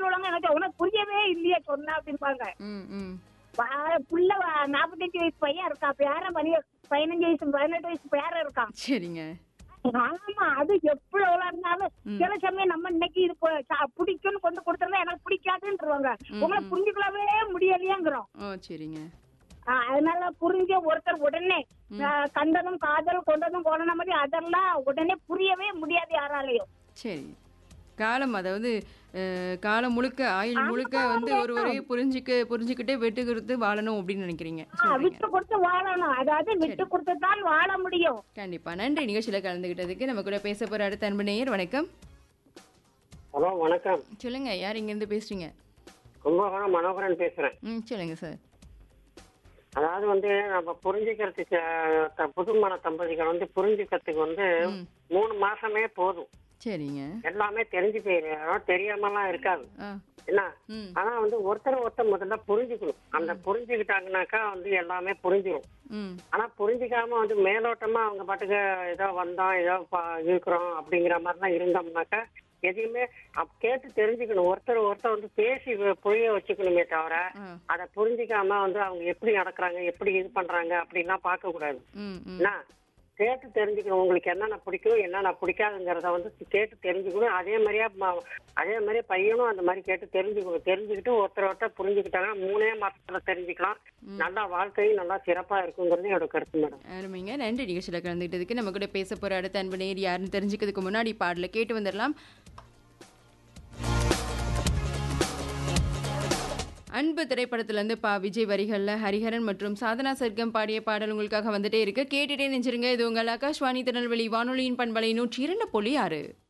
உள்ளவங்க எனக்கு உனக்கு புரியவே இல்லையே சொன்னா அப்படிம்பாங்க ம் ம் வா- புள்ள வா- நாற்பத்தஞ்சு வயசு பையன் இருக்கான் பேரன் பனி பதினஞ்சு வயசு பதினெட்டு வயசு பேரன் இருக்கான் சரிங்க ஆமா அது எவ்வளவு இருந்தாலும் சில சமயம் நம்ம இன்னைக்கு இது போ- சா- பிடிக்கும்னு கொண்டு கொடுத்தா எனக்கு பிடிக்காதுன்றவாங்க உங்களை புரிஞ்சுக்கலாமே முடியலையேங்கிறோம் ஓ சரிங்க ஆ, அதனால புரிஞ்ச ஒருத்தர் உடனே ஆ, கண்டதும் காதல் கொண்டதும் போன மாதிரி அதெல்லாம் உடனே புரியவே முடியாது யாராலையும் சரி காலம் அதாவது அஹ், காலம் முழுக்க ஆயுள் முழுக்க வந்து ஒரு ஒரே புரிஞ்சுக்க புரிஞ்சுக்கிட்டே வெட்டு கொடுத்து வாழணும் அப்படின்னு நினைக்கிறீங்க ஆ, சொல்றீங்க விட்டு கொடுத்து வாழணும் அதாவது விட்டு கொடுத்து தான் வாழ முடியும் கண்டிப்பா நன்றி நிகழ்ச்சியில கலந்துகிட்டதுக்கு நம்ம கூட பேச போற அடுத்த அன்பு நேயர் வணக்கம் ஹலோ வணக்கம் சொல்லுங்க யார் இங்க இருந்து பேசுறீங்க கும்பகோணம் மனோகரன் பேசுறேன் ம் சொல்லுங்க சார் அதாவது வந்து நம்ம புரிஞ்சுக்கிறதுக்கு அஹ், த- புதுமண தம்பதிகள் வந்து புரிஞ்சுக்கிறதுக்கு வந்து ம். மூணு மாசமே போதும் சரிங்க எல்லாமே தெரிஞ்சு போயிடும் தெரியாமலாம் இருக்காது ஆ என்ன ம் ஆனா வந்து ஒருத்தர் ஒருத்தர் முதல்ல புரிஞ்சுக்கணும் அந்த புரிஞ்சுக்கிட்டாங்கனாக்கா வந்து எல்லாமே புரிஞ்சிடும் ம் ஆனா புரிஞ்சுக்காம வந்து மேலோட்டமா அவங்க பாட்டுக்கு ஏதோ வந்தோம் ஏதோ பா- இருக்கிறோம் அப்படிங்கிற மாதிரிலாம் இருந்தோம்னாக்கா எதையுமே அப் கேட்டு தெரிஞ்சுக்கணும் ஒருத்தர் ஒருத்தர் வந்து பேசி வ- புரிய வச்சுக்கணுமே தவிர ஆ அதை புரிஞ்சுக்காம வந்து அவங்க எப்படி நடக்கிறாங்க எப்படி இது பண்றாங்க அப்படின்லாம் பார்க்க கூடாது ம் ம் என்ன கேட்டு தெரிஞ்சுக்கணும் உங்களுக்கு என்னென்ன பிடிக்கும் என்னென்ன பிடிக்காதுங்கிறத வந்து கேட்டு தெரிஞ்சுக்கணும் அதே மாதிரியா ம- அதே மாதிரியே பையனும் அந்த மாதிரி கேட்டு தெரிஞ்சுக்கணும் தெரிஞ்சுக்கிட்டு ஒருத்தர் ஒருத்தர் புரிஞ்சுக்கிட்டாங்கன்னா மூணே மாசத்துல தெரிஞ்சுக்கலாம் நல்லா வாழ்க்கையும் நல்லா சிறப்பா இருக்குங்கிறது என்னோட கருத்து மேடம் அருமைங்க நன்றி நிகழ்ச்சியில் கலந்துக்கிட்டதுக்கு நம்ம கூட பேச போற அடுத்த அன்பு நேர் யாருன்னு தெரிஞ்சுக்கிறதுக்கு முன்னாடி பாடல கேட்டு வந்துடலாம் அன்பு திரைப்படத்திலிருந்து பா விஜய் வரிகளில் ஹரிஹரன் மற்றும் சாதனா சர்க்கம் பாடிய பாடல் உங்களுக்காக வந்துட்டே இருக்கு கேட்டுட்டே நெஞ்சிருங்க இது உங்கள் ஆகாஷ்வாணி திருநெல்வேலி வானொலியின் பண்பலை நூற்றி இரண்டு புள்ளி ஆறு